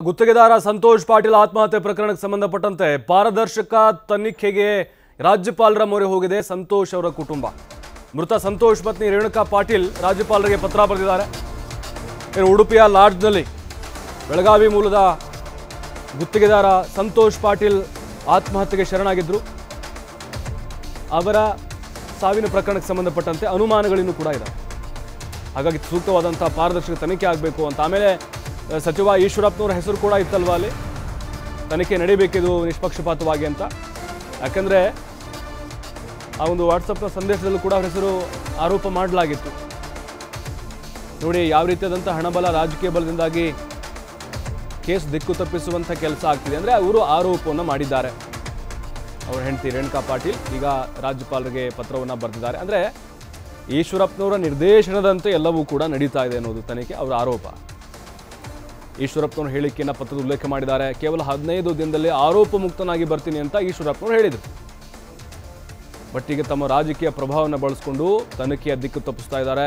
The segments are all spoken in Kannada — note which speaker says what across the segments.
Speaker 1: ಗುತ್ತಿಗೆದಾರ ಸಂತೋಷ್ ಪಾಟೀಲ್ ಆತ್ಮಹತ್ಯೆ ಪ್ರಕರಣಕ್ಕೆ ಸಂಬಂಧಪಟ್ಟಂತೆ ಪಾರದರ್ಶಕ ತನಿಖೆಗೆ ರಾಜ್ಯಪಾಲರ ಮೊರೆ ಹೋಗಿದೆ ಸಂತೋಷ್ ಅವರ ಕುಟುಂಬ ಮೃತ ಸಂತೋಷ್ ಪತ್ನಿ ರೇಣುಕಾ ಪಾಟೀಲ್ ರಾಜ್ಯಪಾಲರಿಗೆ ಪತ್ರ ಬರೆದಿದ್ದಾರೆ ಇನ್ನು ಉಡುಪಿಯ ಲಾಡ್ಜ್ನಲ್ಲಿ ಬೆಳಗಾವಿ ಮೂಲದ ಗುತ್ತಿಗೆದಾರ ಸಂತೋಷ್ ಪಾಟೀಲ್ ಆತ್ಮಹತ್ಯೆಗೆ ಶರಣಾಗಿದ್ದರು ಅವರ ಸಾವಿನ ಪ್ರಕರಣಕ್ಕೆ ಸಂಬಂಧಪಟ್ಟಂತೆ ಅನುಮಾನಗಳಿನ್ನೂ ಕೂಡ ಇದೆ ಹಾಗಾಗಿ ಸೂಕ್ತವಾದಂಥ ಪಾರದರ್ಶಕ ತನಿಖೆ ಆಗಬೇಕು ಅಂತ ಆಮೇಲೆ ಅಹ್, ಸಚಿವ ಈಶ್ವರಪ್ಪನವ್ರ ಹೆಸರು ಕೂಡ ಇತ್ತಲ್ವಾ ಅಲ್ಲಿ ತನಿಖೆ ನಡೀಬೇಕಿದು ನಿಷ್ಪಕ್ಷಪಾತವಾಗಿ ಅಂತ ಯಾಕಂದರೆ ಆ ಒಂದು ವಾಟ್ಸಪ್ನ ಸಂದೇಶದಲ್ಲೂ ಕೂಡ ಅವ್ರ ಹೆಸರು ಆರೋಪ ಮಾಡಲಾಗಿತ್ತು ನೋಡಿ ಯಾವ ರೀತಿಯಾದಂಥ ಹಣಬಲ ರಾಜಕೀಯ ಬಲದಿಂದಾಗಿ ಕೇಸ್ ದಿಕ್ಕು ತಪ್ಪಿಸುವಂಥ ಕೆಲಸ ಆಗ್ತಿದೆ ಅಂದರೆ ಅವರು ಆರೋಪವನ್ನು ಮಾಡಿದ್ದಾರೆ ಅವ್ರ ಹೆಂಡತಿ ರೇಣುಕಾ ಪಾಟೀಲ್ ಈಗ ರಾಜ್ಯಪಾಲರಿಗೆ ಪತ್ರವನ್ನು ಬರೆದಿದ್ದಾರೆ ಅಂದರೆ ಈಶ್ವರಪ್ಪನವರ ನಿರ್ದೇಶನದಂತೆ ಎಲ್ಲವೂ ಕೂಡ ನಡೀತಾ ಇದೆ ಅನ್ನೋದು ತನಿಖೆ ಅವರ ಆರೋಪ ಈಶ್ವರಪ್ಪನವ್ರ ಹೇಳಿಕೆಯನ್ನು ಪತ್ರದ ಉಲ್ಲೇಖ ಮಾಡಿದ್ದಾರೆ ಕೇವಲ ಹದಿನೈದು ದಿನದಲ್ಲಿ ಆರೋಪ ಮುಕ್ತನಾಗಿ ಬರ್ತೀನಿ ಅಂತ ಈಶ್ವರಪ್ಪನವ್ರು ಹೇಳಿದರು ಬಟ್ ಈಗ ತಮ್ಮ ರಾಜಕೀಯ ಪ್ರಭಾವವನ್ನು ಬಳಸಿಕೊಂಡು ತನಿಖೆಯ ದಿಕ್ಕು ತಪ್ಪಿಸ್ತಾ ಇದ್ದಾರೆ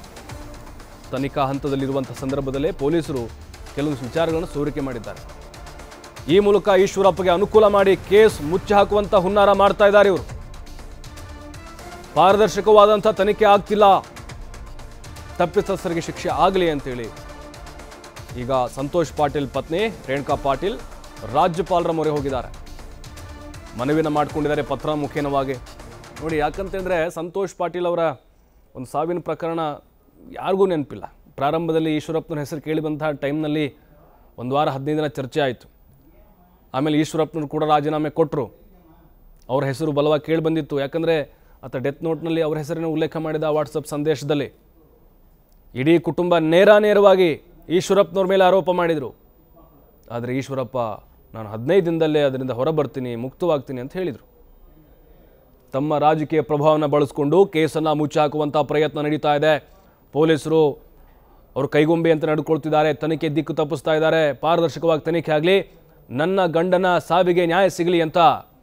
Speaker 1: ತನಿಖಾ ಹಂತದಲ್ಲಿರುವಂಥ ಸಂದರ್ಭದಲ್ಲೇ ಪೊಲೀಸರು ಕೆಲವೊಂದು ವಿಚಾರಗಳನ್ನು ಸೋರಿಕೆ ಮಾಡಿದ್ದಾರೆ ಈ ಮೂಲಕ ಈಶ್ವರಪ್ಪಗೆ ಅನುಕೂಲ ಮಾಡಿ ಕೇಸ್ ಮುಚ್ಚಿ ಹಾಕುವಂತ ಹುನ್ನಾರ ಮಾಡ್ತಾ ಇದ್ದಾರೆ ಇವರು ಪಾರದರ್ಶಕವಾದಂಥ ತನಿಖೆ ಆಗ್ತಿಲ್ಲ ತಪ್ಪಿತಸ್ಥರಿಗೆ ಶಿಕ್ಷೆ ಆಗಲಿ ಅಂತೇಳಿ ಈಗ ಸಂತೋಷ್ ಪಾಟೀಲ್ ಪತ್ನಿ ರೇಣುಕಾ ಪಾಟೀಲ್ ರಾಜ್ಯಪಾಲರ ಮೊರೆ ಹೋಗಿದ್ದಾರೆ ಮನವಿನ ಮಾಡ್ಕೊಂಡಿದ್ದಾರೆ ಪತ್ರ ಮುಖೇನವಾಗಿ ನೋಡಿ ಯಾಕಂತಂದರೆ ಸಂತೋಷ್ ಪಾಟೀಲ್ ಅವರ ಒಂದು ಸಾವಿನ ಪ್ರಕರಣ ಯಾರಿಗೂ ನೆನಪಿಲ್ಲ ಪ್ರಾರಂಭದಲ್ಲಿ ಈಶ್ವರಪ್ಪನ ಹೆಸರು ಕೇಳಿ ಬಂತಹ ಟೈಮ್ನಲ್ಲಿ ಒಂದು ವಾರ ಹದಿನೈದು ದಿನ ಚರ್ಚೆ ಆಯಿತು ಆಮೇಲೆ ಈಶ್ವರಪ್ಪನವ್ರು ಕೂಡ ರಾಜೀನಾಮೆ ಕೊಟ್ಟರು ಅವ್ರ ಹೆಸರು ಬಲವಾಗಿ ಕೇಳಿ ಬಂದಿತ್ತು ಯಾಕಂದರೆ ಆತ ಡೆತ್ ನೋಟ್ನಲ್ಲಿ ಅವ್ರ ಹೆಸರನ್ನು ಉಲ್ಲೇಖ ಮಾಡಿದ ವಾಟ್ಸಪ್ ಸಂದೇಶದಲ್ಲಿ ಇಡೀ ಕುಟುಂಬ ನೇರ ನೇರವಾಗಿ ಈಶ್ವರಪ್ಪನವ್ರ ಮೇಲೆ ಆರೋಪ ಮಾಡಿದರು ಆದರೆ ಈಶ್ವರಪ್ಪ ನಾನು ಹದಿನೈದು ದಿನದಲ್ಲೇ ಅದರಿಂದ ಹೊರಬರ್ತೀನಿ ಮುಕ್ತವಾಗ್ತೀನಿ ಅಂತ ಹೇಳಿದರು ತಮ್ಮ ರಾಜಕೀಯ ಪ್ರಭಾವನ ಬಳಸಿಕೊಂಡು ಕೇಸನ್ನು ಮುಚ್ಚಿ ಹಾಕುವಂಥ ಪ್ರಯತ್ನ ನಡೀತಾ ಇದೆ ಪೊಲೀಸರು ಅವರು ಕೈಗೊಂಬೆ ಅಂತ ನಡ್ಕೊಳ್ತಿದ್ದಾರೆ ತನಿಖೆ ದಿಕ್ಕು ತಪ್ಪಿಸ್ತಾ ಇದ್ದಾರೆ ಪಾರದರ್ಶಕವಾಗಿ ತನಿಖೆ ಆಗಲಿ ನನ್ನ ಗಂಡನ ಸಾವಿಗೆ ನ್ಯಾಯ ಸಿಗಲಿ ಅಂತ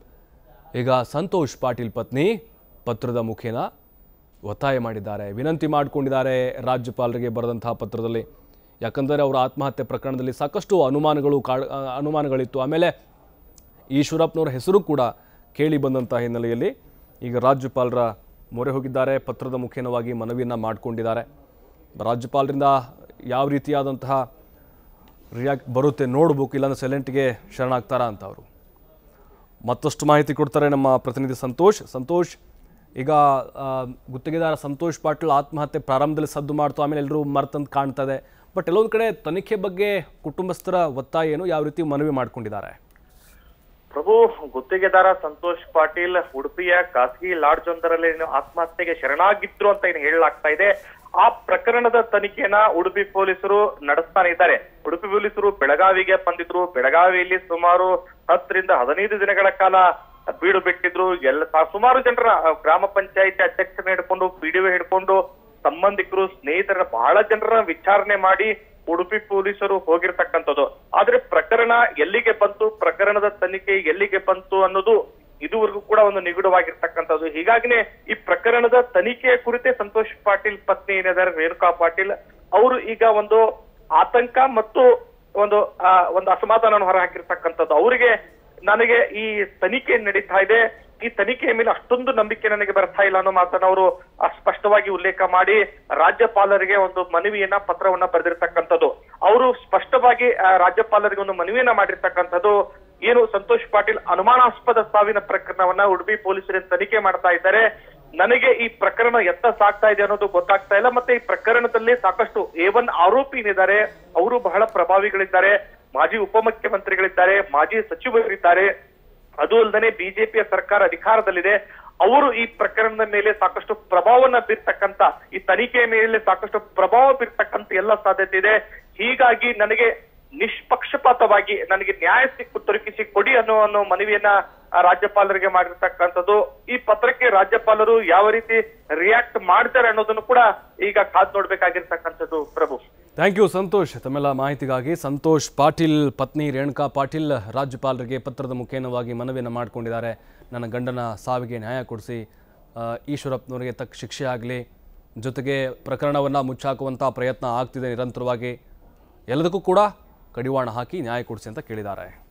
Speaker 1: ಈಗ ಸಂತೋಷ್ ಪಾಟೀಲ್ ಪತ್ನಿ ಪತ್ರದ ಮುಖೇನ ಒತ್ತಾಯ ಮಾಡಿದ್ದಾರೆ ವಿನಂತಿ ಮಾಡಿಕೊಂಡಿದ್ದಾರೆ ರಾಜ್ಯಪಾಲರಿಗೆ ಬರೆದಂತಹ ಪತ್ರದಲ್ಲಿ ಯಾಕಂದರೆ ಅವರ ಆತ್ಮಹತ್ಯೆ ಪ್ರಕರಣದಲ್ಲಿ ಸಾಕಷ್ಟು ಅನುಮಾನಗಳು ಕಾ ಅನುಮಾನಗಳಿತ್ತು ಆಮೇಲೆ ಈಶ್ವರಪ್ಪನವರ ಹೆಸರು ಕೂಡ ಕೇಳಿ ಬಂದಂಥ ಹಿನ್ನೆಲೆಯಲ್ಲಿ ಈಗ ರಾಜ್ಯಪಾಲರ ಮೊರೆ ಹೋಗಿದ್ದಾರೆ ಪತ್ರದ ಮುಖೇನವಾಗಿ ಮನವಿಯನ್ನು ಮಾಡಿಕೊಂಡಿದ್ದಾರೆ ರಾಜ್ಯಪಾಲರಿಂದ ಯಾವ ರೀತಿಯಾದಂತಹ ರಿಯಾಕ್ಟ್ ಬರುತ್ತೆ ನೋಡ್ಬೇಕು ಇಲ್ಲಾಂದ್ರೆ ಸೈಲೆಂಟ್ಗೆ ಶರಣಾಗ್ತಾರಾ ಅಂತ ಅವರು ಮತ್ತಷ್ಟು ಮಾಹಿತಿ ಕೊಡ್ತಾರೆ ನಮ್ಮ ಪ್ರತಿನಿಧಿ ಸಂತೋಷ್ ಸಂತೋಷ್ ಈಗ ಆ, ಗುತ್ತಿಗೆದಾರ ಸಂತೋಷ್ ಪಾಟೀಲ್ ಆತ್ಮಹತ್ಯೆ ಪ್ರಾರಂಭದಲ್ಲಿ ಸದ್ದು ಮಾಡ್ತು ಆಮೇಲೆ ಎಲ್ಲರೂ ಮರ್ತಂತ ಕಾಣ್ತದೆ ಬಟ್ ಎಲ್ಲೊಂದು ಕಡೆ ತನಿಖೆ ಬಗ್ಗೆ ಕುಟುಂಬಸ್ಥರ ಒತ್ತಾಯ ಏನು ಯಾವ ರೀತಿ ಮನವಿ ಮಾಡ್ಕೊಂಡಿದ್ದಾರೆ
Speaker 2: ಪ್ರಭು ಗುತ್ತಿಗೆದಾರ ಸಂತೋಷ್ ಪಾಟೀಲ್ ಉಡುಪಿಯ ಖಾಸಗಿ ಲಾಡ್ಜ್ ಒಂದರಲ್ಲಿ ಏನು ಆತ್ಮಹತ್ಯೆಗೆ ಶರಣಾಗಿದ್ರು ಅಂತ ಏನು ಹೇಳಲಾಗ್ತಾ ಇದೆ ಆ ಪ್ರಕರಣದ ತನಿಖೆಯನ್ನ ಉಡುಪಿ ಪೊಲೀಸರು ನಡೆಸ್ತಾನೆ ಇದ್ದಾರೆ ಉಡುಪಿ ಪೊಲೀಸರು ಬೆಳಗಾವಿಗೆ ಬಂದಿದ್ರು ಬೆಳಗಾವಿಯಲ್ಲಿ ಸುಮಾರು ಹತ್ತರಿಂದ ಹದಿನೈದು ದಿನಗಳ ಕಾಲ ಬೀಡು ಬಿಟ್ಟಿದ್ರು ಎಲ್ಲ ಸಾ- ಸುಮಾರು ಜನರ ಆ, ಗ್ರಾಮ ಪಂಚಾಯತಿ ಅಧ್ಯಕ್ಷರನ್ನ ಹಿಡ್ಕೊಂಡು ಪಿಡಿಒ ಹಿಡ್ಕೊಂಡು ಸಂಬಂಧಿಕರು ಸ್ನೇಹಿತರ ಬಹಳ ಜನರ ವಿಚಾರಣೆ ಮಾಡಿ ಉಡುಪಿ ಪೊಲೀಸರು ಹೋಗಿರ್ತಕ್ಕಂಥದ್ದು ಆದ್ರೆ ಪ್ರಕರಣ ಎಲ್ಲಿಗೆ ಬಂತು ಪ್ರಕರಣದ ತನಿಖೆ ಎಲ್ಲಿಗೆ ಬಂತು ಅನ್ನೋದು ಇದುವರೆಗೂ ಕೂಡ ಒಂದು ನಿಗೂಢವಾಗಿರ್ತಕ್ಕಂಥದ್ದು ಹೀಗಾಗಿನೇ ಈ ಪ್ರಕರಣದ ತನಿಖೆಯ ಕುರಿತೇ ಸಂತೋಷ್ ಪಾಟೀಲ್ ಪತ್ನಿ ಏನಿದ್ದಾರೆ ರೇಣುಕಾ ಪಾಟೀಲ್ ಅವರು ಈಗ ಒಂದು ಆತಂಕ ಮತ್ತು ಒಂದು ಆ, ಒಂದು ಅಸಮಾಧಾನ ಹೊರ ಹಾಕಿರ್ತಕ್ಕಂಥದ್ದು ಅವರಿಗೆ ನನಗೆ ಈ ತನಿಖೆ ನಡೀತಾ ಇದೆ ಈ ತನಿಖೆಯ ಮೇಲೆ ಅಷ್ಟೊಂದು ನಂಬಿಕೆ ನನಗೆ ಬರ್ತಾ ಇಲ್ಲ ಅನ್ನೋ ಮಾತನ್ನ ಅವರು ಸ್ಪಷ್ಟವಾಗಿ ಉಲ್ಲೇಖ ಮಾಡಿ ರಾಜ್ಯಪಾಲರಿಗೆ ಒಂದು ಮನವಿಯನ್ನ ಪತ್ರವನ್ನ ಬರೆದಿರ್ತಕ್ಕಂಥದ್ದು ಅವರು ಸ್ಪಷ್ಟವಾಗಿ ಆ, ರಾಜ್ಯಪಾಲರಿಗೆ ಒಂದು ಮನವಿಯನ್ನ ಮಾಡಿರ್ತಕ್ಕಂಥದ್ದು ಏನು ಸಂತೋಷ್ ಪಾಟೀಲ್ ಅನುಮಾನಾಸ್ಪದ ಸಾವಿನ ಪ್ರಕರಣವನ್ನ ಉಡುಪಿ ಪೊಲೀಸರು ತನಿಖೆ ಮಾಡ್ತಾ ಇದ್ದಾರೆ ನನಗೆ ಈ ಪ್ರಕರಣ ಎತ್ತ ಸಾಗ್ತಾ ಇದೆ ಅನ್ನೋದು ಗೊತ್ತಾಗ್ತಾ ಇಲ್ಲ ಮತ್ತೆ ಈ ಪ್ರಕರಣದಲ್ಲಿ ಸಾಕಷ್ಟು ಎ ಒನ್ ಆರೋಪಿ ಏನಿದ್ದಾರೆ ಅವರು ಬಹಳ ಪ್ರಭಾವಿಗಳಿದ್ದಾರೆ ಮಾಜಿ ಉಪಮುಖ್ಯಮಂತ್ರಿಗಳಿದ್ದಾರೆ ಮಾಜಿ ಸಚಿವರಿದ್ದಾರೆ ಅದು ಅಲ್ಲದೆ ಬಿಜೆಪಿಯ ಸರ್ಕಾರ ಅಧಿಕಾರದಲ್ಲಿದೆ ಅವರು ಈ ಪ್ರಕರಣದ ಮೇಲೆ ಸಾಕಷ್ಟು ಪ್ರಭಾವವನ್ನ ಬೀರ್ತಕ್ಕಂತ ಈ ತನಿಖೆಯ ಮೇಲೆ ಸಾಕಷ್ಟು ಪ್ರಭಾವ ಬೀರ್ತಕ್ಕಂತ ಎಲ್ಲ ಸಾಧ್ಯತೆ ಇದೆ ಹೀಗಾಗಿ ನನಗೆ ನಿಷ್ಪಕ್ಷಪಾತವಾಗಿ ನನಗೆ ನ್ಯಾಯ ಸಿಕ್ಕು ದೊರಕಿಸಿ ಕೊಡಿ ಅನ್ನೋ ಅನ್ನೋ ಮನವಿಯನ್ನ ಆ ರಾಜ್ಯಪಾಲರಿಗೆ ಮಾಡಿರ್ತಕ್ಕಂಥದ್ದು ಈ ಪತ್ರಕ್ಕೆ ರಾಜ್ಯಪಾಲರು ಯಾವ ರೀತಿ ರಿಯಾಕ್ಟ್ ಮಾಡ್ತಾರೆ ಅನ್ನೋದನ್ನು ಕೂಡ ಈಗ ಕಾದ್ ನೋಡ್ಬೇಕಾಗಿರ್ತಕ್ಕಂಥದ್ದು ಪ್ರಭು
Speaker 1: ಥ್ಯಾಂಕ್ ಯು ಸಂತೋಷ್ ತಮ್ಮೆಲ್ಲ ಮಾಹಿತಿಗಾಗಿ ಸಂತೋಷ್ ಪಾಟೀಲ್ ಪತ್ನಿ ರೇಣುಕಾ ಪಾಟೀಲ್ ರಾಜ್ಯಪಾಲರಿಗೆ ಪತ್ರದ ಮುಖೇನವಾಗಿ ಮನವಿಯನ್ನು ಮಾಡಿಕೊಂಡಿದ್ದಾರೆ ನನ್ನ ಗಂಡನ ಸಾವಿಗೆ ನ್ಯಾಯ ಕೊಡಿಸಿ ಈಶ್ವರಪ್ಪನವರಿಗೆ ತಕ್ಕ ಶಿಕ್ಷೆ ಆಗಲಿ ಜೊತೆಗೆ ಪ್ರಕರಣವನ್ನು ಮುಚ್ಚಾಕುವಂಥ ಪ್ರಯತ್ನ ಆಗ್ತಿದೆ ನಿರಂತರವಾಗಿ ಎಲ್ಲದಕ್ಕೂ ಕೂಡ ಕಡಿವಾಣ ಹಾಕಿ ನ್ಯಾಯ ಕೊಡಿಸಿ ಅಂತ ಕೇಳಿದ್ದಾರೆ